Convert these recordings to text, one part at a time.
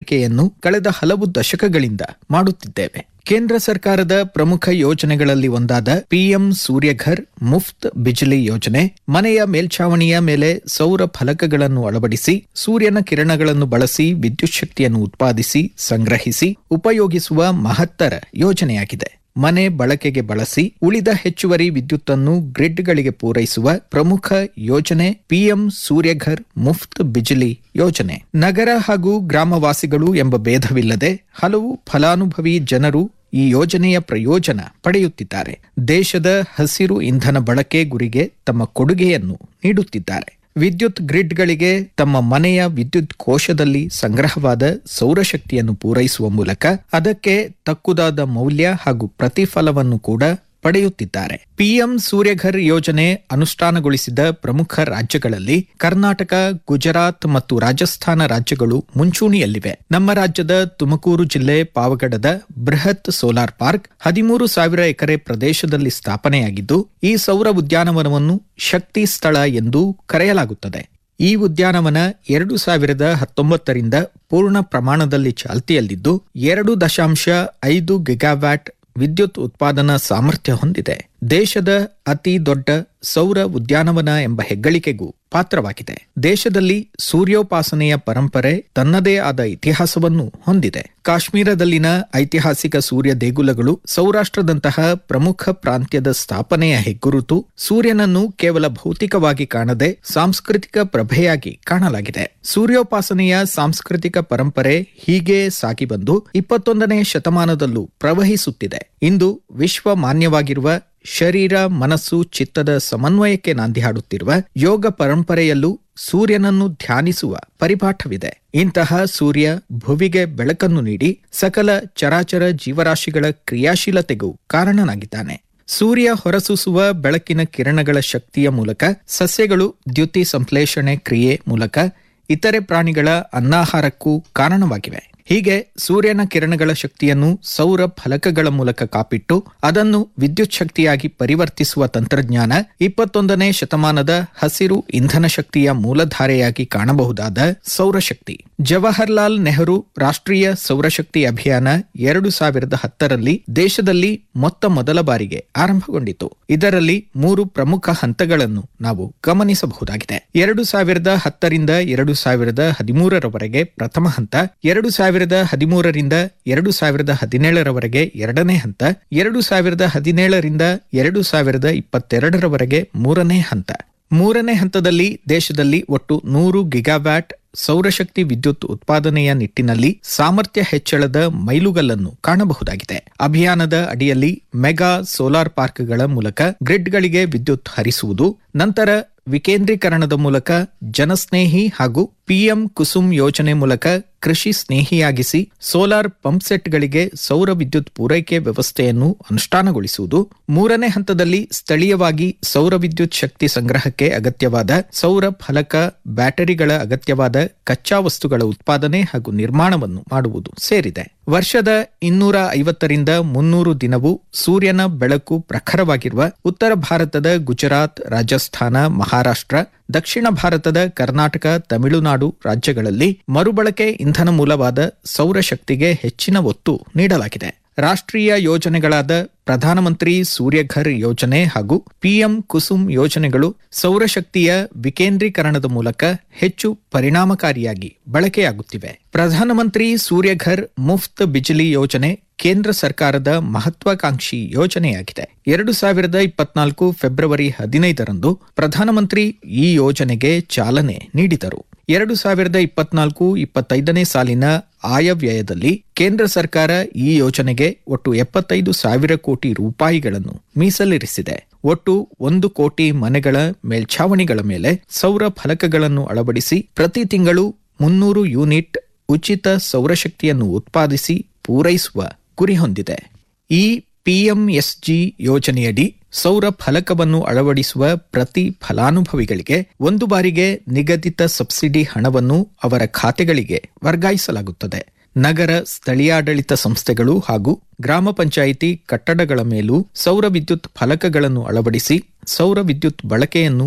ಅಳವಡಿಕೆಯನ್ನು ಕಳೆದ ಹಲವು ದಶಕಗಳಿಂದ ಮಾಡುತ್ತಿದ್ದೇವೆ ಕೇಂದ್ರ ಸರ್ಕಾರದ ಪ್ರಮುಖ ಯೋಜನೆಗಳಲ್ಲಿ ಒಂದಾದ ಪಿಎಂ ಸೂರ್ಯಘರ್ ಮುಫ್ತ್ ಬಿಜ್ಲಿ ಯೋಜನೆ ಮನೆಯ ಮೇಲ್ಛಾವಣಿಯ ಮೇಲೆ ಸೌರ ಫಲಕಗಳನ್ನು ಅಳವಡಿಸಿ ಸೂರ್ಯನ ಕಿರಣಗಳನ್ನು ಬಳಸಿ ವಿದ್ಯುತ್ ಶಕ್ತಿಯನ್ನು ಉತ್ಪಾದಿಸಿ ಸಂಗ್ರಹಿಸಿ ಉಪಯೋಗಿಸುವ ಮಹತ್ತರ ಯೋಜನೆಯಾಗಿದೆ ಮನೆ ಬಳಕೆಗೆ ಬಳಸಿ ಉಳಿದ ಹೆಚ್ಚುವರಿ ವಿದ್ಯುತ್ತನ್ನು ಗ್ರಿಡ್ಗಳಿಗೆ ಪೂರೈಸುವ ಪ್ರಮುಖ ಯೋಜನೆ ಪಿಎಂ ಸೂರ್ಯಘರ್ ಮುಫ್ತ್ ಬಿಜ್ಲಿ ಯೋಜನೆ ನಗರ ಹಾಗೂ ಗ್ರಾಮವಾಸಿಗಳು ಎಂಬ ಭೇದವಿಲ್ಲದೆ ಹಲವು ಫಲಾನುಭವಿ ಜನರು ಈ ಯೋಜನೆಯ ಪ್ರಯೋಜನ ಪಡೆಯುತ್ತಿದ್ದಾರೆ ದೇಶದ ಹಸಿರು ಇಂಧನ ಬಳಕೆ ಗುರಿಗೆ ತಮ್ಮ ಕೊಡುಗೆಯನ್ನು ನೀಡುತ್ತಿದ್ದಾರೆ ವಿದ್ಯುತ್ ಗ್ರಿಡ್ಗಳಿಗೆ ತಮ್ಮ ಮನೆಯ ವಿದ್ಯುತ್ ಕೋಶದಲ್ಲಿ ಸಂಗ್ರಹವಾದ ಸೌರಶಕ್ತಿಯನ್ನು ಪೂರೈಸುವ ಮೂಲಕ ಅದಕ್ಕೆ ತಕ್ಕುದಾದ ಮೌಲ್ಯ ಹಾಗೂ ಪ್ರತಿಫಲವನ್ನು ಕೂಡ ಪಡೆಯುತ್ತಿದ್ದಾರೆ ಪಿಎಂ ಸೂರ್ಯಘರ್ ಯೋಜನೆ ಅನುಷ್ಠಾನಗೊಳಿಸಿದ ಪ್ರಮುಖ ರಾಜ್ಯಗಳಲ್ಲಿ ಕರ್ನಾಟಕ ಗುಜರಾತ್ ಮತ್ತು ರಾಜಸ್ಥಾನ ರಾಜ್ಯಗಳು ಮುಂಚೂಣಿಯಲ್ಲಿವೆ ನಮ್ಮ ರಾಜ್ಯದ ತುಮಕೂರು ಜಿಲ್ಲೆ ಪಾವಗಡದ ಬೃಹತ್ ಸೋಲಾರ್ ಪಾರ್ಕ್ ಹದಿಮೂರು ಸಾವಿರ ಎಕರೆ ಪ್ರದೇಶದಲ್ಲಿ ಸ್ಥಾಪನೆಯಾಗಿದ್ದು ಈ ಸೌರ ಉದ್ಯಾನವನವನ್ನು ಶಕ್ತಿ ಸ್ಥಳ ಎಂದು ಕರೆಯಲಾಗುತ್ತದೆ ಈ ಉದ್ಯಾನವನ ಎರಡು ಸಾವಿರದ ಹತ್ತೊಂಬತ್ತರಿಂದ ಪೂರ್ಣ ಪ್ರಮಾಣದಲ್ಲಿ ಚಾಲ್ತಿಯಲ್ಲಿದ್ದು ಎರಡು ದಶಾಂಶ ಐದು ಗಿಗಾವ್ಯಾಟ್ ವಿದ್ಯುತ್ ಉತ್ಪಾದನಾ ಸಾಮರ್ಥ್ಯ ಹೊಂದಿದೆ ದೇಶದ ಅತಿ ದೊಡ್ಡ ಸೌರ ಉದ್ಯಾನವನ ಎಂಬ ಹೆಗ್ಗಳಿಕೆಗೂ ಪಾತ್ರವಾಗಿದೆ ದೇಶದಲ್ಲಿ ಸೂರ್ಯೋಪಾಸನೆಯ ಪರಂಪರೆ ತನ್ನದೇ ಆದ ಇತಿಹಾಸವನ್ನು ಹೊಂದಿದೆ ಕಾಶ್ಮೀರದಲ್ಲಿನ ಐತಿಹಾಸಿಕ ಸೂರ್ಯ ದೇಗುಲಗಳು ಸೌರಾಷ್ಟ್ರದಂತಹ ಪ್ರಮುಖ ಪ್ರಾಂತ್ಯದ ಸ್ಥಾಪನೆಯ ಹೆಗ್ಗುರುತು ಸೂರ್ಯನನ್ನು ಕೇವಲ ಭೌತಿಕವಾಗಿ ಕಾಣದೆ ಸಾಂಸ್ಕೃತಿಕ ಪ್ರಭೆಯಾಗಿ ಕಾಣಲಾಗಿದೆ ಸೂರ್ಯೋಪಾಸನೆಯ ಸಾಂಸ್ಕೃತಿಕ ಪರಂಪರೆ ಹೀಗೆ ಸಾಗಿ ಬಂದು ಇಪ್ಪತ್ತೊಂದನೇ ಶತಮಾನದಲ್ಲೂ ಪ್ರವಹಿಸುತ್ತಿದೆ ಇಂದು ವಿಶ್ವ ಮಾನ್ಯವಾಗಿರುವ ಶರೀರ ಮನಸ್ಸು ಚಿತ್ತದ ಸಮನ್ವಯಕ್ಕೆ ನಾಂದಿ ಹಾಡುತ್ತಿರುವ ಯೋಗ ಪರಂಪರೆಯಲ್ಲೂ ಸೂರ್ಯನನ್ನು ಧ್ಯಾನಿಸುವ ಪರಿಪಾಠವಿದೆ ಇಂತಹ ಸೂರ್ಯ ಭುವಿಗೆ ಬೆಳಕನ್ನು ನೀಡಿ ಸಕಲ ಚರಾಚರ ಜೀವರಾಶಿಗಳ ಕ್ರಿಯಾಶೀಲತೆಗೂ ಕಾರಣನಾಗಿದ್ದಾನೆ ಸೂರ್ಯ ಹೊರಸೂಸುವ ಬೆಳಕಿನ ಕಿರಣಗಳ ಶಕ್ತಿಯ ಮೂಲಕ ಸಸ್ಯಗಳು ದ್ಯುತಿ ಸಂಶ್ಲೇಷಣೆ ಕ್ರಿಯೆ ಮೂಲಕ ಇತರೆ ಪ್ರಾಣಿಗಳ ಅನ್ನಾಹಾರಕ್ಕೂ ಕಾರಣವಾಗಿವೆ ಹೀಗೆ ಸೂರ್ಯನ ಕಿರಣಗಳ ಶಕ್ತಿಯನ್ನು ಸೌರ ಫಲಕಗಳ ಮೂಲಕ ಕಾಪಿಟ್ಟು ಅದನ್ನು ವಿದ್ಯುತ್ ಶಕ್ತಿಯಾಗಿ ಪರಿವರ್ತಿಸುವ ತಂತ್ರಜ್ಞಾನ ಇಪ್ಪತ್ತೊಂದನೇ ಶತಮಾನದ ಹಸಿರು ಇಂಧನ ಶಕ್ತಿಯ ಮೂಲಧಾರೆಯಾಗಿ ಕಾಣಬಹುದಾದ ಸೌರಶಕ್ತಿ ಜವಾಹರ್ಲಾಲ್ ನೆಹರು ರಾಷ್ಟ್ರೀಯ ಸೌರಶಕ್ತಿ ಅಭಿಯಾನ ಎರಡು ಸಾವಿರದ ಹತ್ತರಲ್ಲಿ ದೇಶದಲ್ಲಿ ಮೊತ್ತ ಮೊದಲ ಬಾರಿಗೆ ಆರಂಭಗೊಂಡಿತು ಇದರಲ್ಲಿ ಮೂರು ಪ್ರಮುಖ ಹಂತಗಳನ್ನು ನಾವು ಗಮನಿಸಬಹುದಾಗಿದೆ ಎರಡು ಸಾವಿರದ ಹತ್ತರಿಂದ ಎರಡು ಸಾವಿರದ ಹದಿಮೂರರವರೆಗೆ ಪ್ರಥಮ ಹಂತ ಎರಡು ಸಾವಿರದ ಹದಿಮೂರರಿಂದ ಎರಡು ಸಾವಿರದ ಹದಿನೇಳರವರೆಗೆ ಎರಡನೇ ಹಂತ ಎರಡು ಸಾವಿರದ ಹದಿನೇಳರಿಂದ ಎರಡು ಸಾವಿರದ ಇಪ್ಪತ್ತೆರಡರವರೆಗೆ ಮೂರನೇ ಹಂತ ಮೂರನೇ ಹಂತದಲ್ಲಿ ದೇಶದಲ್ಲಿ ಒಟ್ಟು ನೂರು ಗಿಗಾವ್ಯಾಟ್ ಸೌರಶಕ್ತಿ ವಿದ್ಯುತ್ ಉತ್ಪಾದನೆಯ ನಿಟ್ಟಿನಲ್ಲಿ ಸಾಮರ್ಥ್ಯ ಹೆಚ್ಚಳದ ಮೈಲುಗಲ್ಲನ್ನು ಕಾಣಬಹುದಾಗಿದೆ ಅಭಿಯಾನದ ಅಡಿಯಲ್ಲಿ ಮೆಗಾ ಸೋಲಾರ್ ಪಾರ್ಕ್ಗಳ ಮೂಲಕ ಗ್ರಿಡ್ಗಳಿಗೆ ವಿದ್ಯುತ್ ಹರಿಸುವುದು ನಂತರ ವಿಕೇಂದ್ರೀಕರಣದ ಮೂಲಕ ಜನಸ್ನೇಹಿ ಹಾಗೂ ಪಿಎಂ ಕುಸುಮ್ ಯೋಜನೆ ಮೂಲಕ ಕೃಷಿ ಸ್ನೇಹಿಯಾಗಿಸಿ ಸೋಲಾರ್ ಪಂಪ್ಸೆಟ್ಗಳಿಗೆ ಸೌರ ವಿದ್ಯುತ್ ಪೂರೈಕೆ ವ್ಯವಸ್ಥೆಯನ್ನು ಅನುಷ್ಠಾನಗೊಳಿಸುವುದು ಮೂರನೇ ಹಂತದಲ್ಲಿ ಸ್ಥಳೀಯವಾಗಿ ಸೌರ ವಿದ್ಯುತ್ ಶಕ್ತಿ ಸಂಗ್ರಹಕ್ಕೆ ಅಗತ್ಯವಾದ ಸೌರ ಫಲಕ ಬ್ಯಾಟರಿಗಳ ಅಗತ್ಯವಾದ ಕಚ್ಚಾ ವಸ್ತುಗಳ ಉತ್ಪಾದನೆ ಹಾಗೂ ನಿರ್ಮಾಣವನ್ನು ಮಾಡುವುದು ಸೇರಿದೆ ವರ್ಷದ ಇನ್ನೂರ ಐವತ್ತರಿಂದ ಮುನ್ನೂರು ದಿನವೂ ಸೂರ್ಯನ ಬೆಳಕು ಪ್ರಖರವಾಗಿರುವ ಉತ್ತರ ಭಾರತದ ಗುಜರಾತ್ ರಾಜಸ್ಥಾನ ಮಹಾರಾಷ್ಟ್ರ ದಕ್ಷಿಣ ಭಾರತದ ಕರ್ನಾಟಕ ತಮಿಳುನಾಡು ರಾಜ್ಯಗಳಲ್ಲಿ ಮರುಬಳಕೆ ಇಂಧನ ಮೂಲವಾದ ಸೌರಶಕ್ತಿಗೆ ಹೆಚ್ಚಿನ ಒತ್ತು ನೀಡಲಾಗಿದೆ ರಾಷ್ಟ್ರೀಯ ಯೋಜನೆಗಳಾದ ಪ್ರಧಾನಮಂತ್ರಿ ಸೂರ್ಯಘರ್ ಯೋಜನೆ ಹಾಗೂ ಪಿಎಂ ಕುಸುಮ್ ಯೋಜನೆಗಳು ಸೌರಶಕ್ತಿಯ ವಿಕೇಂದ್ರೀಕರಣದ ಮೂಲಕ ಹೆಚ್ಚು ಪರಿಣಾಮಕಾರಿಯಾಗಿ ಬಳಕೆಯಾಗುತ್ತಿವೆ ಪ್ರಧಾನಮಂತ್ರಿ ಸೂರ್ಯಘರ್ ಮುಫ್ತ್ ಬಿಜ್ಲಿ ಯೋಜನೆ ಕೇಂದ್ರ ಸರ್ಕಾರದ ಮಹತ್ವಾಕಾಂಕ್ಷಿ ಯೋಜನೆಯಾಗಿದೆ ಎರಡು ಸಾವಿರದ ಇಪ್ಪತ್ನಾಲ್ಕು ಫೆಬ್ರವರಿ ಹದಿನೈದರಂದು ಪ್ರಧಾನಮಂತ್ರಿ ಈ ಯೋಜನೆಗೆ ಚಾಲನೆ ನೀಡಿದರು ಎರಡು ಸಾವಿರದ ಇಪ್ಪತ್ನಾಲ್ಕು ಇಪ್ಪತ್ತೈದನೇ ಸಾಲಿನ ಆಯವ್ಯಯದಲ್ಲಿ ಕೇಂದ್ರ ಸರ್ಕಾರ ಈ ಯೋಜನೆಗೆ ಒಟ್ಟು ಎಪ್ಪತ್ತೈದು ಸಾವಿರ ಕೋಟಿ ರೂಪಾಯಿಗಳನ್ನು ಮೀಸಲಿರಿಸಿದೆ ಒಟ್ಟು ಒಂದು ಕೋಟಿ ಮನೆಗಳ ಮೇಲ್ಛಾವಣಿಗಳ ಮೇಲೆ ಸೌರ ಫಲಕಗಳನ್ನು ಅಳವಡಿಸಿ ಪ್ರತಿ ತಿಂಗಳು ಮುನ್ನೂರು ಯೂನಿಟ್ ಉಚಿತ ಸೌರಶಕ್ತಿಯನ್ನು ಉತ್ಪಾದಿಸಿ ಪೂರೈಸುವ ಗುರಿ ಹೊಂದಿದೆ ಈ ಪಿಎಂಎಸ್ಜಿ ಯೋಜನೆಯಡಿ ಸೌರ ಫಲಕವನ್ನು ಅಳವಡಿಸುವ ಪ್ರತಿ ಫಲಾನುಭವಿಗಳಿಗೆ ಒಂದು ಬಾರಿಗೆ ನಿಗದಿತ ಸಬ್ಸಿಡಿ ಹಣವನ್ನು ಅವರ ಖಾತೆಗಳಿಗೆ ವರ್ಗಾಯಿಸಲಾಗುತ್ತದೆ ನಗರ ಸ್ಥಳೀಯಾಡಳಿತ ಸಂಸ್ಥೆಗಳು ಹಾಗೂ ಗ್ರಾಮ ಪಂಚಾಯಿತಿ ಕಟ್ಟಡಗಳ ಮೇಲೂ ಸೌರ ವಿದ್ಯುತ್ ಫಲಕಗಳನ್ನು ಅಳವಡಿಸಿ ಸೌರ ವಿದ್ಯುತ್ ಬಳಕೆಯನ್ನು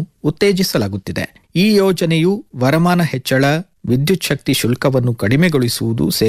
ಉತ್ತೇಜಿಸಲಾಗುತ್ತಿದೆ ಈ ಯೋಜನೆಯು ವರಮಾನ ಹೆಚ್ಚಳ ವಿದ್ಯುತ್ ಶಕ್ತಿ ಶುಲ್ಕವನ್ನು ಕಡಿಮೆಗೊಳಿಸುವುದು ಸೇರಿ